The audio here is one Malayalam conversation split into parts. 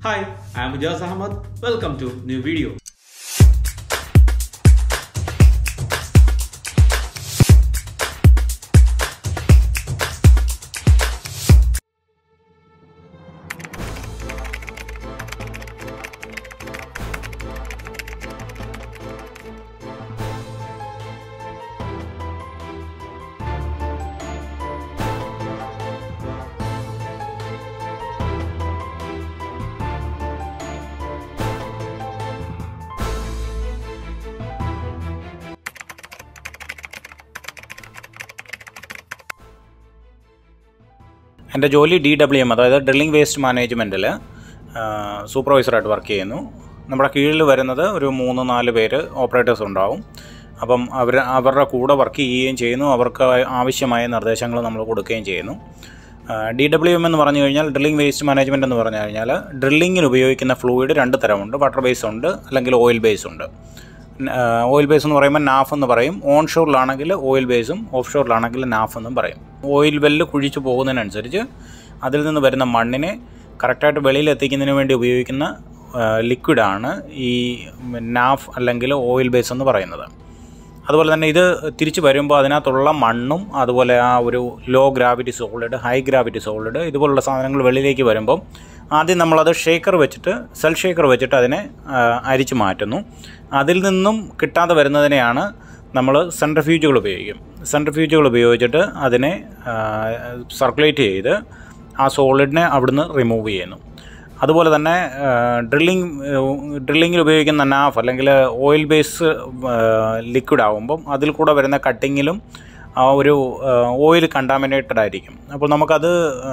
Hi, I am Ijaz Ahmad. Welcome to new video. എൻ്റെ ജോലി ഡി ഡബ്ല്യു എം അതായത് ഡ്രില്ലിംഗ് വേസ്റ്റ് മാനേജ്മെൻറ്റിൽ സൂപ്പർവൈസറായിട്ട് വർക്ക് ചെയ്യുന്നു നമ്മുടെ കീഴിൽ വരുന്നത് ഒരു മൂന്ന് നാല് പേര് ഓപ്പറേറ്റേഴ്സ് ഉണ്ടാവും അപ്പം അവർ അവരുടെ കൂടെ വർക്ക് ചെയ്യുകയും ചെയ്യുന്നു അവർക്ക് ആവശ്യമായ നിർദ്ദേശങ്ങൾ നമ്മൾ കൊടുക്കുകയും ചെയ്യുന്നു ഡി ഡബ്ല്യു എം എന്ന് പറഞ്ഞു കഴിഞ്ഞാൽ ഡ്രില്ലിംഗ് വേസ്റ്റ് മാനേജ്മെൻറ്റ് എന്ന് പറഞ്ഞു കഴിഞ്ഞാൽ ഡ്രില്ലിങ്ങിന് ഉപയോഗിക്കുന്ന ഫ്ലൂയിഡ് രണ്ട് തരമുണ്ട് വാട്ടർ ബേസ് ഉണ്ട് അല്ലെങ്കിൽ ഓയിൽ ബേസ് ഉണ്ട് ഓയിൽ ബേസ് എന്ന് പറയുമ്പോൾ നാഫ് എന്ന് പറയും ഓൺ ഷോറിലാണെങ്കിൽ ഓയിൽ ബേസും ഓഫ് ഷോറിലാണെങ്കിൽ നാഫ് എന്നും പറയും ഓയിൽ വെല്ല് കുഴിച്ചു പോകുന്നതിനനുസരിച്ച് അതിൽ നിന്ന് വരുന്ന മണ്ണിനെ കറക്റ്റായിട്ട് വെളിയിൽ എത്തിക്കുന്നതിന് വേണ്ടി ഉപയോഗിക്കുന്ന ലിക്വിഡാണ് ഈ നാഫ് അല്ലെങ്കിൽ ഓയിൽ ബേസ് എന്ന് പറയുന്നത് അതുപോലെ തന്നെ ഇത് തിരിച്ചു വരുമ്പോൾ അതിനകത്തുള്ള മണ്ണും അതുപോലെ ആ ഒരു low gravity solid high gravity solid ഇതുപോലുള്ള സാധനങ്ങൾ വെളിയിലേക്ക് വരുമ്പോൾ ആദ്യം നമ്മളത് ഷേക്കർ വെച്ചിട്ട് സെൽ ഷേക്കർ വെച്ചിട്ട് അതിനെ അരിച്ചു മാറ്റുന്നു അതിൽ നിന്നും കിട്ടാതെ വരുന്നതിനെയാണ് നമ്മൾ സെൻട്രിഫ്യൂജുകൾ ഉപയോഗിക്കും സെൻട്രിഫ്യൂജുകൾ ഉപയോഗിച്ചിട്ട് അതിനെ സർക്കുലേറ്റ് ചെയ്ത് ആ സോളിഡിനെ അവിടുന്ന് റിമൂവ് ചെയ്യുന്നു അതുപോലെ തന്നെ ഡ്രില്ലിംഗ് ഡ്രില്ലിങ്ങിൽ ഉപയോഗിക്കുന്ന നാഫ് അല്ലെങ്കിൽ ഓയിൽ ബേസ് ലിക്വിഡ് ആകുമ്പം അതിൽ കൂടെ വരുന്ന കട്ടിങ്ങിലും ആ ഒരു ഓയിൽ കണ്ടാമിനേറ്റഡ് ആയിരിക്കും അപ്പോൾ നമുക്കത്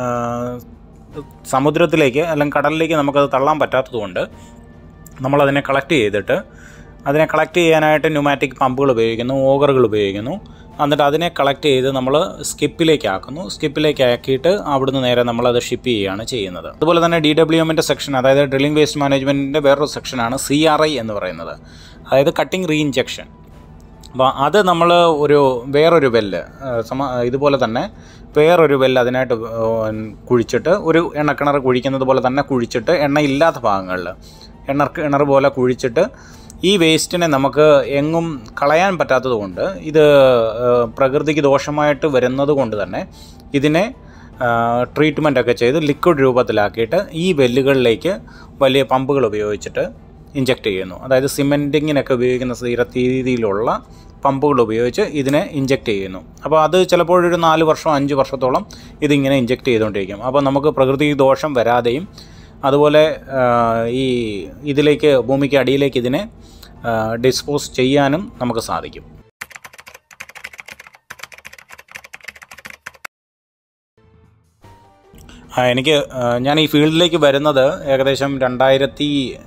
സമുദ്രത്തിലേക്ക് അല്ലെങ്കിൽ കടലിലേക്ക് നമുക്കത് തള്ളാൻ പറ്റാത്തതുകൊണ്ട് നമ്മളതിനെ കളക്ട് ചെയ്തിട്ട് അതിനെ കളക്ട് ചെയ്യാനായിട്ട് ന്യൂമാറ്റിക് പമ്പുകൾ ഉപയോഗിക്കുന്നു ഓഗറുകൾ ഉപയോഗിക്കുന്നു എന്നിട്ട് അതിനെ കളക്ട് ചെയ്ത് നമ്മൾ സ്കിപ്പിലേക്ക് ആക്കുന്നു സ്കിപ്പിലേക്ക് ആക്കിയിട്ട് അവിടുന്ന് നേരെ നമ്മളത് ഷിപ്പ് ചെയ്യുകയാണ് ചെയ്യുന്നത് അതുപോലെ തന്നെ ഡി ഡബ്ല്യു എമ്മിൻ്റെ സെക്ഷൻ അതായത് ഡ്രില്ലിംഗ് വേസ്റ്റ് മാനേജ്മെൻറ്റിൻ്റെ വേറൊരു സെക്ഷനാണ് സി ആർ ഐ എന്ന് പറയുന്നത് അതായത് കട്ടിംഗ് റീഇഞ്ചക്ഷൻ അപ്പോൾ അത് നമ്മൾ ഒരു വേറൊരു വെല്ല് സമ ഇതുപോലെ തന്നെ വേറൊരു വെല്ല് അതിനായിട്ട് കുഴിച്ചിട്ട് ഒരു എണ്ണക്കിണർ കുഴിക്കുന്നത് പോലെ തന്നെ കുഴിച്ചിട്ട് എണ്ണ ഇല്ലാത്ത ഭാഗങ്ങളിൽ എണ്ണ കിണർ പോലെ കുഴിച്ചിട്ട് ഈ വേസ്റ്റിനെ നമുക്ക് എങ്ങും കളയാൻ പറ്റാത്തത് കൊണ്ട് ഇത് പ്രകൃതിക്ക് ദോഷമായിട്ട് വരുന്നത് കൊണ്ട് തന്നെ ഇതിനെ ട്രീറ്റ്മെൻ്റ് ഒക്കെ ചെയ്ത് ലിക്വിഡ് രൂപത്തിലാക്കിയിട്ട് ഈ വെല്ലുകളിലേക്ക് വലിയ പമ്പുകൾ ഉപയോഗിച്ചിട്ട് ഇഞ്ചെക്ട് ചെയ്യുന്നു അതായത് സിമെൻറ്റിങ്ങിനൊക്കെ ഉപയോഗിക്കുന്ന തീര രീതിയിലുള്ള പമ്പുകൾ ഉപയോഗിച്ച് ഇതിനെ ഇഞ്ചെക്ട് ചെയ്യുന്നു അപ്പോൾ അത് ചിലപ്പോഴൊരു നാല് വർഷം അഞ്ച് വർഷത്തോളം ഇതിങ്ങനെ ഇഞ്ചെക്ട് ചെയ്തുകൊണ്ടിരിക്കും അപ്പോൾ നമുക്ക് പ്രകൃതി ദോഷം വരാതെയും അതുപോലെ ഈ ഇതിലേക്ക് ഭൂമിക്ക് അടിയിലേക്ക് ഇതിനെ ഡിസ്പോസ് ചെയ്യാനും നമുക്ക് സാധിക്കും എനിക്ക് ഞാൻ ഈ ഫീൽഡിലേക്ക് വരുന്നത് ഏകദേശം രണ്ടായിരത്തി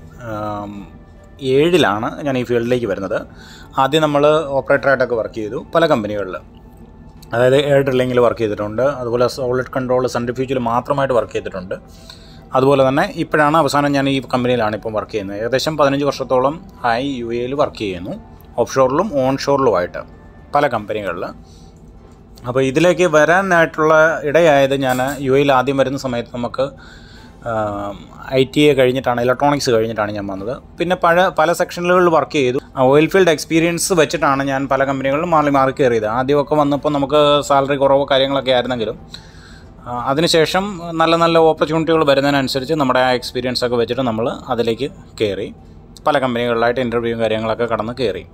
ഏഴിലാണ് ഞാൻ ഈ ഫീൽഡിലേക്ക് വരുന്നത് ആദ്യം നമ്മൾ ഓപ്പറേറ്ററായിട്ടൊക്കെ വർക്ക് ചെയ്തു പല കമ്പനികളിൽ അതായത് എയർ ഡ്രില്ലിങ്ങിൽ വർക്ക് ചെയ്തിട്ടുണ്ട് അതുപോലെ സോളിഡ് കൺട്രോൾ സെൻട്രിഫ്യൂജിൽ മാത്രമായിട്ട് വർക്ക് ചെയ്തിട്ടുണ്ട് അതുപോലെ തന്നെ ഇപ്പോഴാണ് അവസാനം ഞാൻ ഈ കമ്പനിയിലാണ് ഇപ്പം വർക്ക് ചെയ്യുന്നത് ഏകദേശം പതിനഞ്ച് വർഷത്തോളം ആയി യു എയിൽ വർക്ക് ചെയ്യുന്നു ഓഫ് ഷോറിലും ഓൺ ഷോറിലുമായിട്ട് പല കമ്പനികളിൽ അപ്പോൾ ഇതിലേക്ക് വരാനായിട്ടുള്ള ഇടയായത് ഞാൻ യു എയിൽ ആദ്യം വരുന്ന സമയത്ത് നമുക്ക് ഐ ടി എ കഴിഞ്ഞിട്ടാണ് ഇലക്ട്രോണിക്സ് കഴിഞ്ഞിട്ടാണ് ഞാൻ വന്നത് പിന്നെ പല പല സെക്ഷനുകളിൽ വർക്ക് ചെയ്തു ഓയിൽ ഫീൽഡ് എക്സ്പീരിയൻസ് വെച്ചിട്ടാണ് ഞാൻ പല കമ്പനികളിലും മാറി മാറി കയറിയത് ആദ്യമൊക്കെ വന്നപ്പോൾ നമുക്ക് സാലറി കുറവോ കാര്യങ്ങളൊക്കെ ആയിരുന്നെങ്കിലും അതിനുശേഷം നല്ല നല്ല ഓപ്പർച്യൂണിറ്റികൾ വരുന്നതിനനുസരിച്ച് നമ്മുടെ ആ എക്സ്പീരിയൻസ് ഒക്കെ വെച്ചിട്ട് നമ്മൾ അതിലേക്ക് കയറി പല കമ്പനികളിലായിട്ട് ഇൻ്റർവ്യൂ കാര്യങ്ങളൊക്കെ കടന്ന് കയറി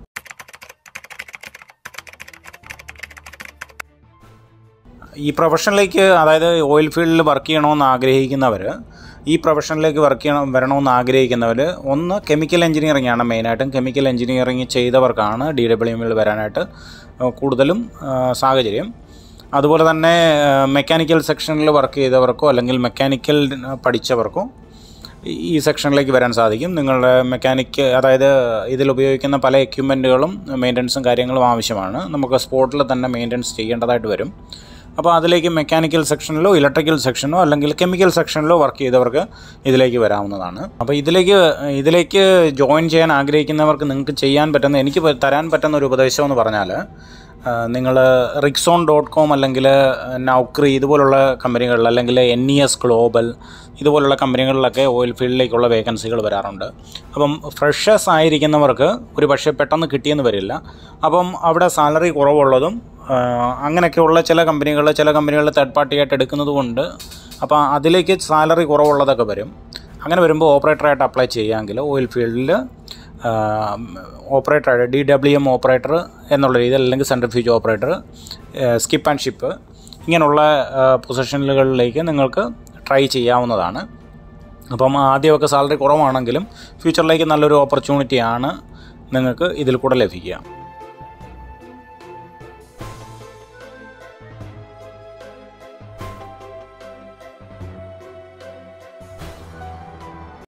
ഈ പ്രൊഫഷനിലേക്ക് അതായത് ഓയിൽ ഫീൽഡിൽ വർക്ക് ചെയ്യണമെന്ന് ആഗ്രഹിക്കുന്നവർ ഈ പ്രൊഫഷനിലേക്ക് വർക്ക് ചെയ്യണം വരണമെന്ന് ആഗ്രഹിക്കുന്നവർ ഒന്ന് കെമിക്കൽ എഞ്ചിനീയറിംഗ് ആണ് മെയിനായിട്ടും കെമിക്കൽ എഞ്ചിനീയറിംഗ് ചെയ്തവർക്കാണ് ഡി ഡബ്ല്യു എമ്മിൽ വരാനായിട്ട് കൂടുതലും സാഹചര്യം അതുപോലെ തന്നെ മെക്കാനിക്കൽ സെക്ഷനിൽ വർക്ക് ചെയ്തവർക്കോ അല്ലെങ്കിൽ മെക്കാനിക്കൽ പഠിച്ചവർക്കോ ഈ സെക്ഷനിലേക്ക് വരാൻ സാധിക്കും നിങ്ങളുടെ മെക്കാനിക്ക് അതായത് ഇതിൽ ഉപയോഗിക്കുന്ന പല എക്യുപ്മെൻറ്റുകളും മെയിൻ്റനൻസും കാര്യങ്ങളും ആവശ്യമാണ് നമുക്ക് സ്പോട്ടിൽ തന്നെ മെയിൻ്റനൻസ് ചെയ്യേണ്ടതായിട്ട് വരും അപ്പോൾ അതിലേക്ക് മെക്കാനിക്കൽ സെക്ഷനിലോ ഇലക്ട്രിക്കൽ സെക്ഷനോ അല്ലെങ്കിൽ കെമിക്കൽ സെക്ഷനിലോ വർക്ക് ചെയ്തവർക്ക് ഇതിലേക്ക് വരാവുന്നതാണ് അപ്പോൾ ഇതിലേക്ക് ഇതിലേക്ക് ജോയിൻ ചെയ്യാൻ ആഗ്രഹിക്കുന്നവർക്ക് നിങ്ങൾക്ക് ചെയ്യാൻ പറ്റുന്ന എനിക്ക് പ- തരാൻ പറ്റുന്ന ഒരു ഉപദേശം എന്ന് പറഞ്ഞാൽ നിങ്ങൾ റിക്സോൺ ഡോട്ട് കോം അല്ലെങ്കിൽ നൗക്രി ഇതുപോലുള്ള കമ്പനികളിൽ അല്ലെങ്കിൽ എൻ ഇ എസ് ഗ്ലോബൽ ഇതുപോലുള്ള കമ്പനികളിലൊക്കെ ഓയിൽ ഫീൽഡിലേക്കുള്ള വേക്കൻസികൾ വരാറുണ്ട് അപ്പം ഫ്രഷേഴ്സ് ആയിരിക്കുന്നവർക്ക് ഒരു പക്ഷേ പെട്ടെന്ന് കിട്ടിയെന്ന് വരില്ല അപ്പം അവിടെ സാലറി കുറവുള്ളതും ആ, അങ്ങനെയൊക്കെയുള്ള ചില കമ്പനികൾ ചില കമ്പനികൾ തേർഡ് പാർട്ടിയായിട്ട് എടുക്കുന്നത് കൊണ്ട് അപ്പോൾ അതിലേക്ക് സാലറി കുറവുള്ളതൊക്കെ വരും അങ്ങനെ വരുമ്പോൾ ഓപ്പറേറ്ററായിട്ട് അപ്ലൈ ചെയ്യാമെങ്കിൽ ഓയിൽ ഫീൽഡിൽ operator D W M operator എന്നുള്ള രീതിയിൽ അല്ലെങ്കിൽ centrifuge operator skip and ship ഇങ്ങനെയുള്ള പൊസിഷനുകളിലേക്ക് നിങ്ങൾക്ക് ട്രൈ ചെയ്യാവുന്നതാണ് അപ്പം ആദ്യമൊക്കെ സാലറി കുറവാണെങ്കിലും ഫ്യൂച്ചറിലേക്ക് നല്ലൊരു ഓപ്പർച്യൂണിറ്റിയാണ് നിങ്ങൾക്ക് ഇതിൽ കൂടെ ലഭിക്കുക